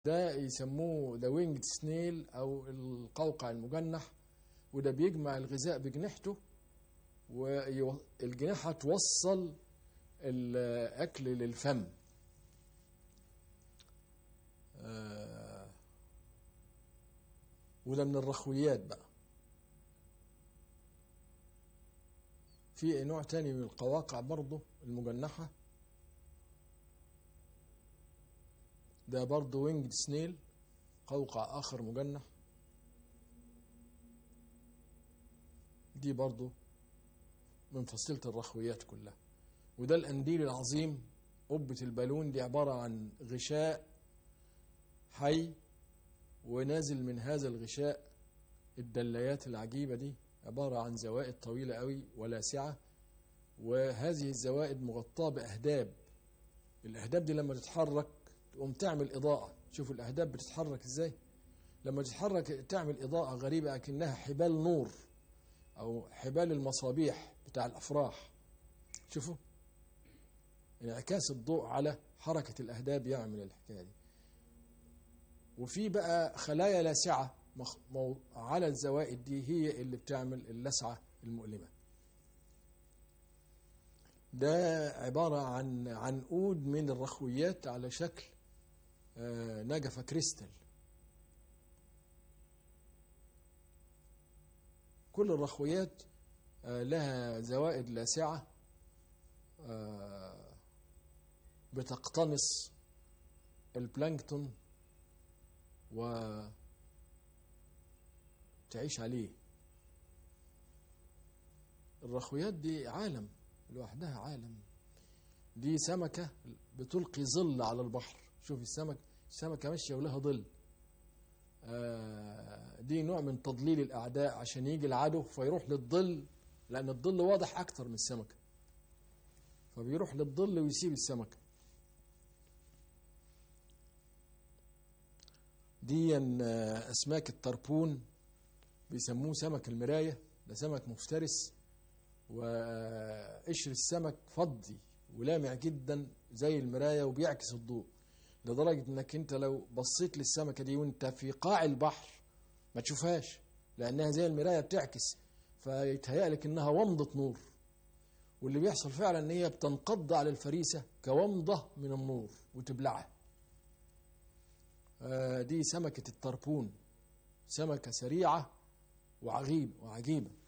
ده يسموه ذا وينجد سنيل او القوقع المجنح وده بيجمع الغذاء بجناحته والجناحة توصل الأكل للفم آه، وده من الرخويات بقى في نوع تاني من القواقع برضه المجنحة ده برضه وينجد سنيل قوقع آخر مجنح دي برضه من فصيلة الرخويات كلها وده الأنديل العظيم قبة البالون دي عبارة عن غشاء حي ونازل من هذا الغشاء الدليات العجيبة دي عبارة عن زوائد طويلة قوي ولاسعة وهذه الزوائد مغطاة بأهداب الأهداب دي لما تتحرك تقوم تعمل إضاءة شوفوا الأهداب بتتحرك إزاي لما تتحرك تعمل إضاءة غريبة أكنها حبال نور أو حبال المصابيح بتاع الأفراح شوفوا انعكاس الضوء على حركة الأهداب يعمل الحكاية دي وفي بقى خلايا لاسعة مخ- مو- على الزوائد دي هي اللي بتعمل اللسعة المؤلمة ده عبارة عن عنقود من الرخويات على شكل آه، نجفة كريستال كل الرخويات آه، لها زوائد لاسعة آه، بتقتنص البلانكتون وتعيش عليه الرخويات دي عالم لوحدها عالم دي سمكة بتلقي ظل على البحر شوف السمك السمكة ماشية ولها ظل آه، دي نوع من تضليل الأعداء عشان يجي العدو فيروح للظل لأن الظل واضح أكتر من السمكة فبيروح للظل ويسيب السمكة دي آه، أسماك التربون بيسموه سمك المراية ده سمك مفترس وقشر السمك فضي ولامع جدا زي المراية وبيعكس الضوء لدرجة انك انت لو بصيت للسمكة دي وانت في قاع البحر ما تشوفهاش لانها زي المراية بتعكس فيتهيألك انها ومضة نور واللي بيحصل فعلا ان هي بتنقض على الفريسة كومضة من النور وتبلعها آه، دي سمكة التربون سمكة سريعة وعجيب وعجيبة